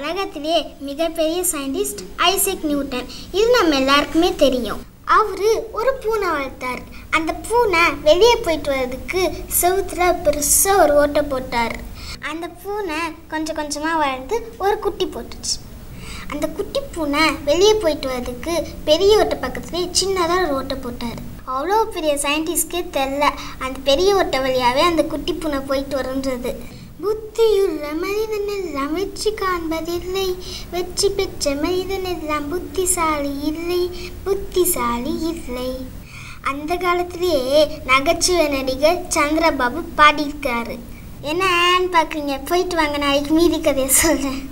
உலகத்திலே மிகப்பெரிய scientist Isaac Newton இது நம்ம எல்லாருக்குமே தெரியும் அவரு ஒரு பூனை வளர்த்தார் அந்த பூனை வெளியே போயிட்டு வர்றதுக்கு செவுத்துல பெருசாக ஒரு ஓட்டை போட்டார் அந்த பூனை கொஞ்சம் கொஞ்சமாக வளர்ந்து ஒரு குட்டி போட்டுச்சு அந்த குட்டி பூனை வெளியே போயிட்டு வர்றதுக்கு பெரிய ஓட்டை பக்கத்துலேயே சின்னதாக ஒரு ஓட்டை போட்டார் அவ்வளோ பெரிய சயின்டிஸ்ட்கே தெரில அந்த பெரிய ஓட்டை வழியாகவே அந்த குட்டி பூனை போயிட்டு வருன்றது புத்தியுள்ள மனிதன் எல்லாம் வெற்றி காண்பதில்லை வெற்றி பெற்ற மனிதன் எல்லாம் புத்திசாலி இல்லை புத்திசாலி இல்லை அந்த காலத்திலேயே நகைச்சுவை நடிகர் சந்திரபாபு பாடியிருக்காரு என்ன ஆன்னு பார்க்குறீங்க போயிட்டு வாங்க நாளைக்கு மீதி கதையை சொல்கிறேன்